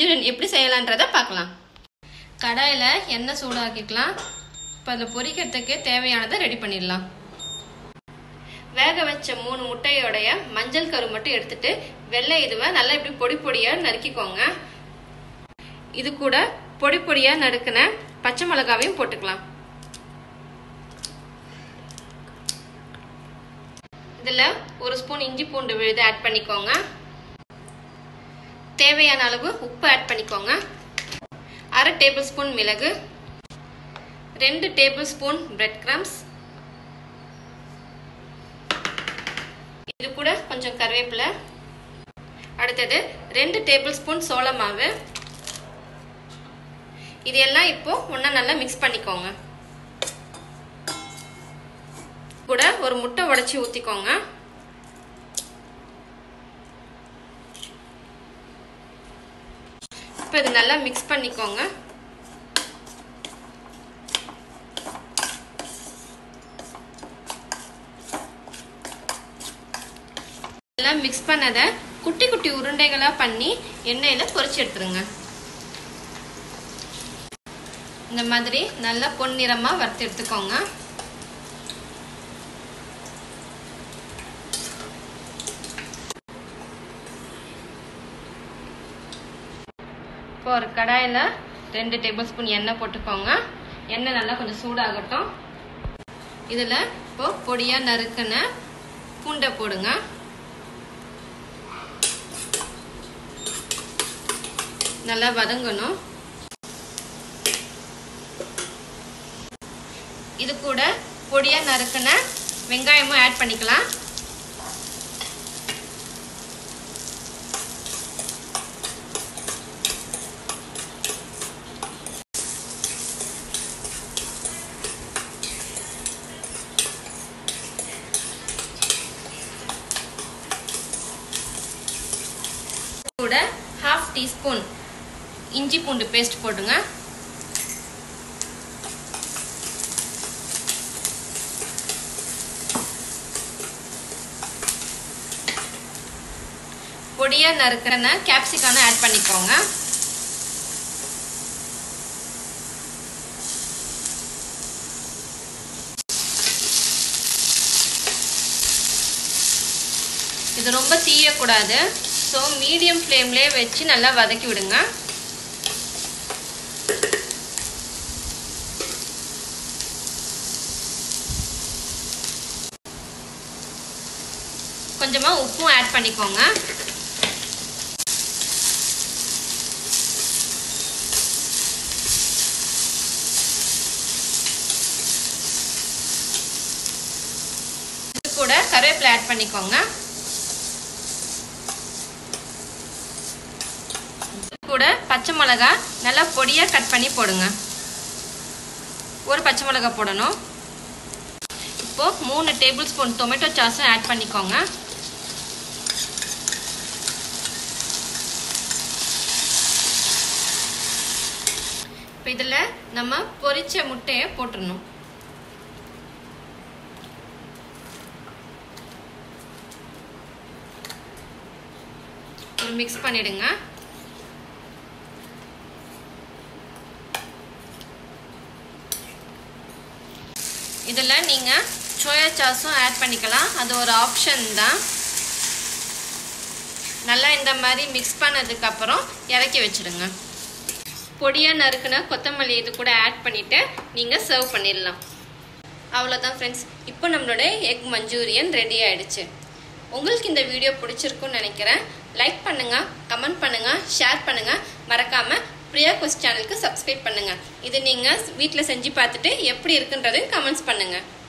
Manchurian எப்படி செய்யலான்றத பார்க்கலாம் கடாயில் எண்ணெய் சூடாக்கிக்கலாம் இப்போ அதில் பொரிக்கிறதுக்கு தேவையானதை ரெடி பண்ணிடலாம் வேக வச்ச மூணு முட்டையோடைய மஞ்சள் கரு மட்டும் எடுத்துட்டு வெள்ளை இதுவை நல்லா இப்படி பொடி பொடியாக நறுக்கிக்கோங்க இது கூட பொடி பொடியாக நறுக்கின பச்சை மிளகாவையும் போட்டுக்கலாம் இதில் ஒரு ஸ்பூன் இஞ்சி பூண்டு விழுது ஆட் பண்ணிக்கோங்க தேவையான அளவு உப்பு ஆட் பண்ணிக்கோங்க அரை டேபிள் ஸ்பூன் மிளகு ரெண்டு டேபிள் ஸ்பூன் பிரெட் கிரம்ஸ் இது கூட கொஞ்சம் கருவேப்பிலை அடுத்தது ரெண்டு டேபிள் ஸ்பூன் சோள மாவு இது எல்லாம் இப்போ ஒன்றா நல்லா மிக்ஸ் பண்ணிக்கோங்க கூட ஒரு முட்டை உடைச்சி ஊற்றிக்கோங்க இப்போ இது நல்லா மிக்ஸ் பண்ணிக்கோங்க எல்லாம் மிக்ஸ் பண்ணதை குட்டி குட்டி உருண்டைகளா பண்ணி எண்ணெயில பொரிச்சு எடுத்துருங்க இந்த மாதிரி நல்லா பொன்னிறமா வறுத்து எடுத்துக்கோங்க இப்போ ஒரு கடாயில் ரெண்டு டேபிள் ஸ்பூன் எண்ணெய் போட்டுக்கோங்க எண்ணெய் நல்லா கொஞ்சம் சூடாகட்டும் இதில் இப்போ பொடியாக நறுக்குன பூண்டை போடுங்க நல்லா வதங்கணும் இது கூட பொடியா நறுக்குன வெங்காயமும் ஆட் பண்ணிக்கலாம் கூட ஹாஃப் டீஸ்பூன் இஞ்சி பூண்டு பேஸ்ட் போடுங்க பொடியா நறுக்கிறன கேப்சிகான ஆட் பண்ணிக்கோங்க இது ரொம்ப தீயக்கூடாது ஸோ மீடியம் ஃப்ளேம்லேயே வச்சு நல்லா வதக்கி விடுங்க கொஞ்சமாக உப்பும் ஆட் பண்ணிக்கோங்க இது கூட கருவேப்பிலை ஆட் பண்ணிக்கோங்க கூட பச்சை மிளகா நல்லா பொடியாக கட் பண்ணி போடுங்க ஒரு பச்சை மிளகா போடணும் இப்போ மூணு டேபிள் ஸ்பூன் டொமேட்டோ சாஸும் ஆட் பண்ணிக்கோங்க இப்போ இதில் நம்ம பொரிச்ச முட்டையை போட்டுடணும் ஒரு மிக்ஸ் பண்ணிடுங்க இதில் நீங்கள் சோயா சாஸும் ஆட் பண்ணிக்கலாம் அது ஒரு ஆப்ஷன் தான் நல்லா இந்த மாதிரி மிக்ஸ் பண்ணதுக்கப்புறம் இறக்கி வச்சுடுங்க பொடியாக நறுக்குன கொத்தமல்லி இது கூட ஆட் பண்ணிவிட்டு நீங்கள் சர்வ் பண்ணிடலாம் அவ்வளோதான் ஃப்ரெண்ட்ஸ் இப்போ நம்மளோட எக் மஞ்சூரியன் ரெடி ஆயிடுச்சு உங்களுக்கு இந்த வீடியோ பிடிச்சிருக்குன்னு நினைக்கிறேன் லைக் பண்ணுங்கள் கமெண்ட் பண்ணுங்கள் ஷேர் பண்ணுங்கள் மறக்காமல் பிரியா கொஸ் சேனலுக்கு சப்ஸ்கிரைப் பண்ணுங்கள் இது நீங்கள் வீட்டில் செஞ்சு பார்த்துட்டு எப்படி இருக்குன்றதையும் கமெண்ட்ஸ் பண்ணுங்கள்